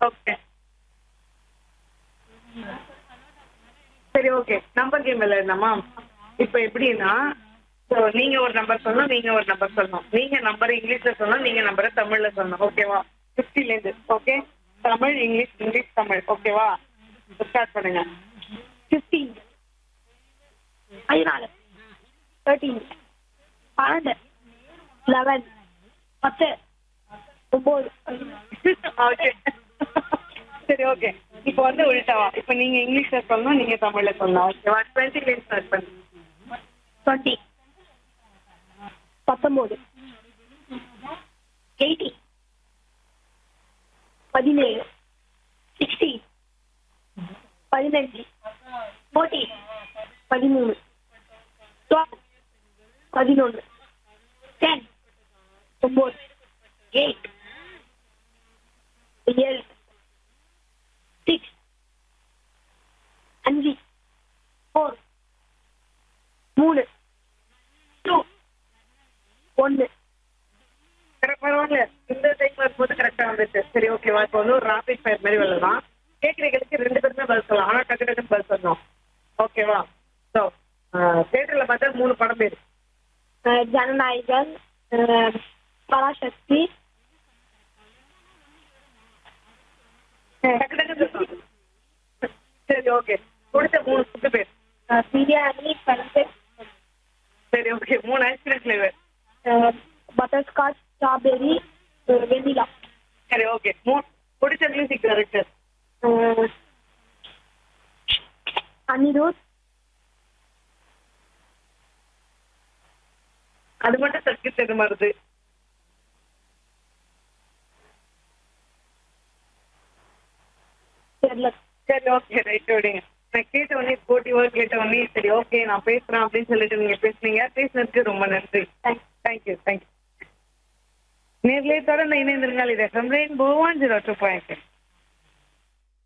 okay சரி okay number game விளையாடலாமா இப்போ எப்படின்னா ஸோ நீங்க ஒரு நம்பர் சொல்லணும் நீங்க ஒரு நம்பர் சொல்லணும் நீங்க நம்பர் இங்கிலீஷ்ல சொல்லணும் நீங்க நம்பரை தமிழ்ல சொல்லணும் ஓகேவா ஃபிஃப்டிலேருந்து okay Tamil English English Tamil ஓகேவா ஸ்டார்ட் பண்ணுங்க ஃபிஃப்டீன் பதினாலு தேர்ட்டீன் பன்னெண்டு லெவன் பத்து ஒம்பது ஓகே சரி ஓகே இப்போ வந்து உள்டாவா இப்போ நீங்க இங்கிலீஷ்ல சொல்லணும் நீங்க தமிழ்ல சொல்லணும் ஓகேவா டுவெண்ட்டிலேருந்து ஸ்டார்ட் பண்ணுங்க டுவெண்ட்டி பத்தொம்போது எயிட்டி பதினேழு சிக்ஸ்டீன் பதினஞ்சு ஃபோர்டீன் பதிமூணு டுவெல் பதினொன்று டென் ஒம்பது எயிட் ஏழு சிக்ஸ் அஞ்சு ஃபோர் மூணு டூ ஒன்று கரெக்ட் பரவாயில்ல இந்த டைம் வரும்போது கரெக்டா வந்துச்சு சரி ஓகேவா இப்போ வந்து ஒரு ராபிட் ஃபயர் மாதிரி விளையாடலாம் கேட்குறீங்களுக்கு ரெண்டு பேருமே பதில் சொல்லலாம் ஆனால் டக்கு டக்குன்னு பதில் சொல்லணும் ஓகேவா ஸோ தேட்டரில் பார்த்தா மூணு படம் பேர் ஜனநாயகன் அஹ், பராசக்தி டக்கு டக்குன்னு சொல்லணும் சரி ஓகே கொடுத்த மூணு ஃபுட்டு பேர் அஹ், பிரியாணி பருப்பு சரி ஓகே மூணு ice cream flavour butterscotch strawberry vanilla சரி ஓகே மூணு பிடிச்ச மியூசிக் டைரக்டர் அஹ், அனிருத் அது மட்டும் சர்க்கு தெரிய மாறுது தெரியல சரி ஓகே ரைட் விடுங்க நான் கேட்ட உடனே போட்டிவா கேட்ட உடனே சரி ஓகே நான் பேசுறேன் அப்படின்னு சொல்லிட்டு நீங்க பேசுனீங்க பேசினதுக்கு ரொம்ப நன்றி தேங்க்யூ தேங்க்யூ நேர்லயே தொடர்ந்து இணைந்திருங்கள் இதை rainbow one zero two point